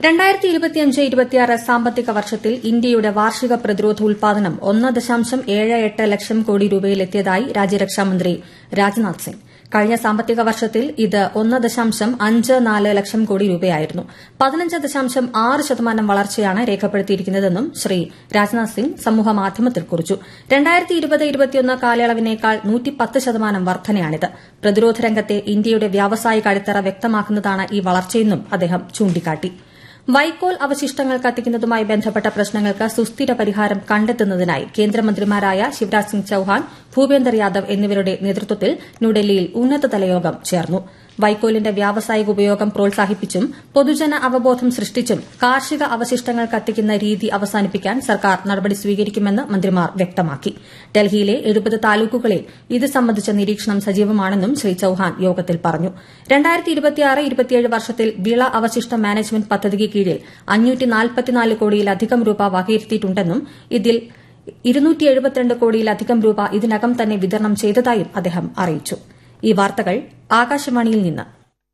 രണ്ടായിരത്തി ഇരുപത്തിയഞ്ച് ഇരുപത്തിയാറ് സാമ്പത്തിക വർഷത്തിൽ ഇന്ത്യയുടെ വാർഷിക പ്രതിരോധ ഉൽപാദനം ഒന്ന് ദശാംശം ഏഴ് എട്ട് ലക്ഷം കോടി രൂപയിലെത്തിയതായി രാജ്യരക്ഷാമന്ത്രി രാജ്നാഥ് സിംഗ് കഴിഞ്ഞ സാമ്പത്തിക വർഷത്തിൽ ഇത് ഒന്ന് ദശാംശം അഞ്ച് നാല് ലക്ഷം കോടി രൂപയായിരുന്നു പതിനഞ്ച് ദശാംശം ആറ് ശതമാനം വളർച്ചയാണ് രേഖപ്പെടുത്തിയിരിക്കുന്നതെന്നും ശ്രീ രാജ്നാഥ് സിംഗ് സമൂഹമാധ്യമത്തിൽ കുറിച്ചു രണ്ടായിരത്തി ഇരുപത് ഇരുപത്തിയൊന്ന് കാലയളവിനേക്കാൾ നൂറ്റിപ്പത്ത് ശതമാനം വർധനയാണിത് പ്രതിരോധ രംഗത്തെ ഇന്ത്യയുടെ വ്യാവസായിക അടിത്തറ വ്യക്തമാക്കുന്നതാണ് ഈ വളർച്ചയെന്നും അദ്ദേഹം ചൂണ്ടിക്കാട്ടി വൈക്കോൽ അവശിഷ്ടങ്ങൾ കത്തിക്കുന്നതുമായി ബന്ധപ്പെട്ട പ്രശ്നങ്ങൾക്ക് സുസ്ഥിര പരിഹാരം കണ്ടെത്തുന്നതിനായി കേന്ദ്രമന്ത്രിമാരായ ശിവരാജ് സിംഗ് ചൌഹാൻ ഭൂപേന്ദർ യാദവ് എന്നിവരുടെ നേതൃത്വത്തിൽ ന്യൂഡൽഹിയിൽ ഉന്നതതല യോഗം ചേർന്നു വൈക്കോലിന്റെ വ്യാവസായിക ഉപയോഗം പ്രോത്സാഹിപ്പിച്ചും പൊതുജന അവബോധം സൃഷ്ടിച്ചും കാർഷിക അവശിഷ്ടങ്ങൾ കത്തിക്കുന്ന രീതി അവസാനിപ്പിക്കാൻ സർക്കാർ നടപടി സ്വീകരിക്കുമെന്ന് മന്ത്രിമാർ വ്യക്തമാക്കി ഡൽഹിയിലെ എഴുപത് താലൂക്കുകളിൽ ഇത് സംബന്ധിച്ച നിരീക്ഷണം സജീവമാണെന്നും ശ്രീ ചൌഹാൻ യോഗത്തിൽ പറഞ്ഞു വർഷത്തിൽ വിള അവശിഷ്ട മാനേജ്മെന്റ് പദ്ധതിക്ക് കീഴിൽ കോടിയിലധികം രൂപ വകയിരുത്തിയിട്ടുണ്ടെന്നും ഇതിൽ കോടിയിലധികം രൂപ ഇതിനകം തന്നെ വിതരണം ചെയ്തതായും അദ്ദേഹം അറിയിച്ചു ഈ വാർത്തകൾ ആകാശവാണിയിൽ നിന്ന്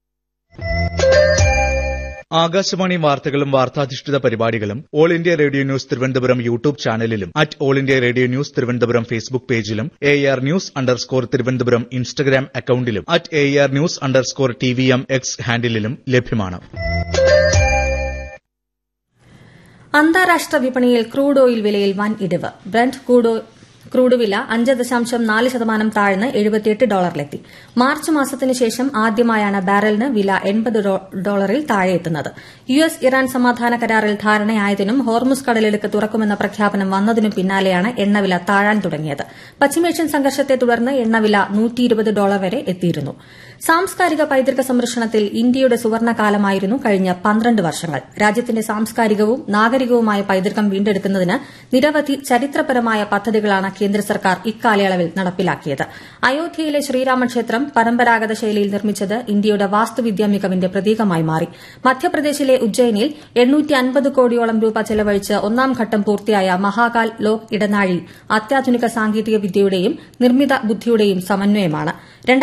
ആകാശവാണി വാർത്തകളും വാർത്താധിഷ്ഠിത പരിപാടികളും all India radio news Thiruvananthapuram YouTube ചാനലിലും at all India radio news Thiruvananthapuram Facebook പേജിലും A R news underscore Thiruvananthapuram Instagram അക്കൌണ്ടിലും at A R news underscore T V M X ഹാൻഡിലും ലഭ്യമാണ് അന്താരാഷ്ട്ര വിപണിയിൽ ക്രൂഡ് ഓയിൽ വിലയിൽ വൻ ഇടിവ് ബ്രന്റ് ക്രൂഡ് വില അഞ്ച് ദശാംശം നാല് ശതമാനം താഴ്ന്ന് എഴുപത്തിയെട്ട് ഡോളറിലെത്തി മാർച്ച് മാസത്തിനു ശേഷം ആദ്യമായാണ് ബാരലിന് വില എൺപത് ഡോളറിൽ താഴെയെത്തുന്നത് യു എസ് ഇറാൻ സമാധാന കരാറിൽ ധാരണയായതിനും ഹോർമുസ് കടലിടുക്ക് തുറക്കുമെന്ന പ്രഖ്യാപനം വന്നതിനും പിന്നാലെയാണ് എണ്ണവില താഴാൻ തുടങ്ങിയത് പശ്ചിമേഷ്യൻ സംഘർഷത്തെ തുടർന്ന് എണ്ണവില ഡോളർ വരെ എത്തിയിരുന്നു സാംസ്കാരിക പൈതൃക സംരക്ഷണത്തിൽ ഇന്ത്യയുടെ സുവർണകാലമായിരുന്നു കഴിഞ്ഞ പന്ത്രണ്ട് വർഷങ്ങൾ രാജ്യത്തിന്റെ സാംസ്കാരികവും നാഗരികവുമായ പൈതൃകം വീണ്ടെടുക്കുന്നതിന് നിരവധി ചരിത്രപരമായ പദ്ധതികളാണ് കേന്ദ്ര സർക്കാർ ഇക്കാലയളവിൽ നടപ്പിലാക്കിയത് അയോധ്യയിലെ ശ്രീരാമക്ഷേത്രം പരമ്പരാഗത ശൈലിയിൽ നിർമ്മിച്ചത് ഇന്ത്യയുടെ വാസ്തുവിദ്യാ മികവിന്റെ പ്രതീകമായി മാറി മധ്യപ്രദേശിലെ ഉജ്ജയിനിൽ കോടിയോളം രൂപ ചെലവഴിച്ച് ഒന്നാം ഘട്ടം പൂർത്തിയായ മഹാകാൽ ലോക് ഇടനാഴി അത്യാധുനിക സാങ്കേതിക വിദ്യയുടെയും നിർമ്മിത ബുദ്ധിയുടെയും സമന്വയമാണ്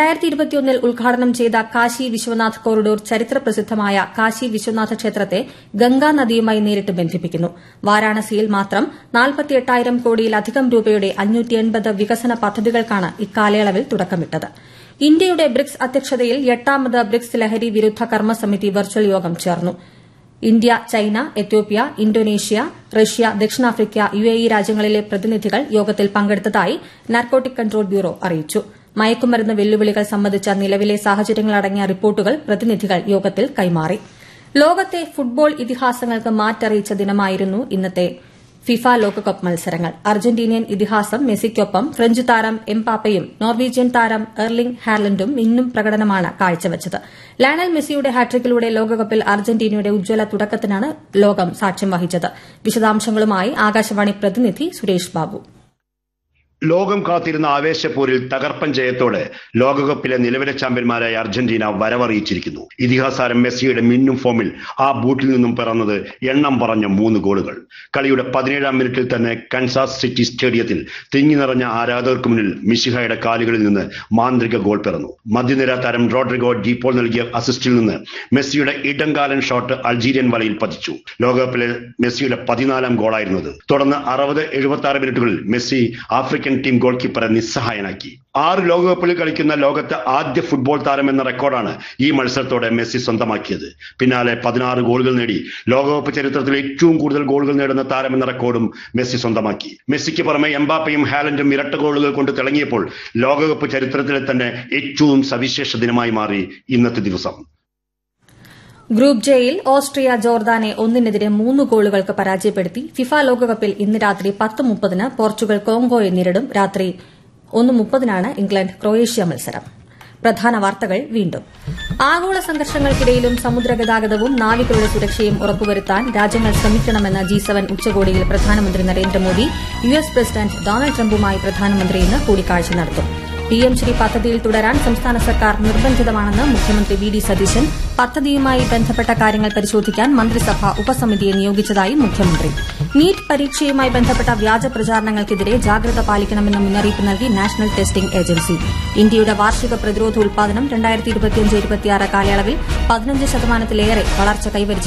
ൽ ഉദ്ഘാടനം ചെയ്ത കാശി വിശ്വനാഥ് കോറിഡോർ ചരിത്രപ്രസിദ്ധമായ കാശി വിശ്വനാഥ ക്ഷേത്രത്തെ ഗംഗാ നദിയുമായി നേരിട്ട് ബന്ധിപ്പിക്കുന്നു വാരാണസിയിൽ മാത്രം കോടിയിലധികം രൂപയുടെ വികസന പദ്ധതികൾക്കാണ് ഇക്കാലയളവിൽ തുടക്കമിട്ടത് ഇന്ത്യയുടെ ബ്രിക്സ് അധ്യക്ഷതയിൽ എട്ടാമത് ബ്രിക്സ് ലഹരി വിരുദ്ധ കർമ്മസമിതി വെർച്വൽ യോഗം ചേർന്നു India China Ethiopia Indonesia Russia ദക്ഷിണാഫ്രിക്ക യുഎഇ രാജ്യങ്ങളിലെ പ്രതിനിധികൾ യോഗത്തിൽ പങ്കെടുത്തതായി നാർക്കോട്ടിക് കൺട്രോൾ ബ്യൂറോ അറിയിച്ചു മയക്കുമരുന്ന് വെല്ലുവിളികൾ സംബന്ധിച്ച നിലവിലെ സാഹചര്യങ്ങളടങ്ങിയ റിപ്പോർട്ടുകൾ പ്രതിനിധികൾ യോഗത്തിൽ കൈമാറി ലോകത്തെ ഫുട്ബോൾ ഇതിഹാസങ്ങൾക്ക് മാറ്ററിയിച്ച ദിനമായിരുന്നു ഇന്നത്തെ ഫിഫ ലോകകപ്പ് മത്സരങ്ങൾ അർജന്റീനിയൻ ഇതിഹാസം മെസ്സിക്കൊപ്പം ഫ്രഞ്ച് താരം എംപാപ്പയും നോർവീജിയൻ താരം എർലിംഗ് ഹാലൻഡും ഇന്നും പ്രകടനമാണ് കാഴ്ചവച്ചത് ലയണൽ മെസ്സിയുടെ ഹാട്രിക്കിലൂടെ ലോകകപ്പിൽ അർജന്റീനയുടെ ഉജ്ജ്വല തുടക്കത്തിനാണ് ലോകം സാക്ഷ്യം വഹിച്ചത് വിശദാംശങ്ങളുമായി ആകാശവാണി പ്രതിനിധി സുരേഷ് ബാബു ലോകം കാത്തിരുന്ന ആവേശപ്പോരിൽ തകർപ്പൻ ജയത്തോടെ ലോകകപ്പിലെ നിലവിലെ ചാമ്പ്യന്മാരായ അർജന്റീന വരവറിയിച്ചിരിക്കുന്നു ഇതിഹാസാരം മെസ്സിയുടെ മിന്നും ഫോമിൽ ആ ബൂട്ടിൽ നിന്നും പിറന്നത് എണ്ണം പറഞ്ഞ മൂന്ന് ഗോളുകൾ കളിയുടെ പതിനേഴാം മിനിറ്റിൽ തന്നെ കൻസാസ് സിറ്റി സ്റ്റേഡിയത്തിൽ തിങ്ങി നിറഞ്ഞ ആരാധകർക്ക് മുന്നിൽ മിഷിഹയുടെ കാലുകളിൽ നിന്ന് മാന്ത്രിക ഗോൾ പിറന്നു മധ്യനിര താരം റോഡ്രിഗോ ഡീപോൾ നൽകിയ അസിസ്റ്റിൽ നിന്ന് മെസ്സിയുടെ ഇടംകാലൻ ഷോട്ട് അൾജീരിയൻ വലയിൽ പതിച്ചു ലോകകപ്പിലെ മെസ്സിയുടെ പതിനാലാം ഗോളായിരുന്നത് തുടർന്ന് അറുപത് എഴുപത്തി ആറ് മിനിറ്റുകളിൽ Messi African team goalkeeper നിസ്സഹായനാക്കി ആറ് ലോകകപ്പിൽ കളിക്കുന്ന ലോകത്തെ ആദ്യ ഫുട്ബോൾ താരം എന്ന റെക്കോർഡാണ് ഈ മത്സരത്തോടെ മെസ്സി സ്വന്തമാക്കിയത് പിന്നാലെ പതിനാറ് ഗോളുകൾ നേടി ലോകകപ്പ് ചരിത്രത്തിൽ ഏറ്റവും കൂടുതൽ ഗോളുകൾ നേടുന്ന താരം എന്ന റെക്കോർഡും മെസ്സി സ്വന്തമാക്കി മെസ്സിക്ക് പുറമെ എംബാപ്പയും ഹാലൻഡും ഇരട്ട ഗോളുകൾ കൊണ്ട് തിളങ്ങിയപ്പോൾ ലോകകപ്പ് ചരിത്രത്തിലെ തന്നെ ഏറ്റവും സവിശേഷ ദിനമായി മാറി ഇന്നത്തെ ദിവസം ഗ്രൂപ്പ് ജെയിൽ ഓസ്ട്രിയ ജോർദാനെ ഒന്നിനെതിരെ മൂന്ന് ഗോളുകൾക്ക് പരാജയപ്പെടുത്തി ഫിഫ ലോകകപ്പിൽ ഇന്ന് രാത്രി പത്ത് മുപ്പതിന് പോർച്ചുഗൽ കോങ്കോയെ നേരിടും രാത്രി ഒന്ന് മുപ്പതിനാണ് ഇംഗ്ലണ്ട് ക്രൊയേഷ്യ മത്സരം പ്രധാന വാർത്തകൾ വീണ്ടും ആഗോള സംഘർഷങ്ങൾക്കിടയിലും സമുദ്രഗതാഗതവും നാവികരുടെ സുരക്ഷയും ഉറപ്പുവരുത്താൻ രാജ്യങ്ങൾ ശ്രമിക്കണമെന്ന് ജി സെവൻ ഉച്ചകോടിയിൽ പ്രധാനമന്ത്രി Narendra Modi U S president Donald ട്രംപുമായി പ്രധാനമന്ത്രി ഇന്ന് കൂടിക്കാഴ്ച നടത്തും പിഎം ശ്രീ പദ്ധതിയിൽ തുടരാൻ സംസ്ഥാന സർക്കാർ നിർബന്ധിതമാണെന്ന് മുഖ്യമന്ത്രി വി ഡി സതീശൻ പദ്ധതിയുമായി ബന്ധപ്പെട്ട കാര്യങ്ങൾ പരിശോധിക്കാൻ മന്ത്രിസഭ ഉപസമിതിയെ നിയോഗിച്ചതായി മുഖ്യമന്ത്രി നീറ്റ് പരീക്ഷയുമായി ബന്ധപ്പെട്ട വ്യാജ പ്രചാരണങ്ങൾക്കെതിരെ ജാഗ്രത പാലിക്കണമെന്ന് മുന്നറിയിപ്പ് നൽകി നാഷണൽ ടെസ്റ്റിംഗ് ഏജൻസി ഇന്ത്യയുടെ വാർഷിക പ്രതിരോധ ഉൽപാദനം കാലയളവിൽ പതിനഞ്ച് ശതമാനത്തിലേറെ വളർച്ച കൈവരിച്ചു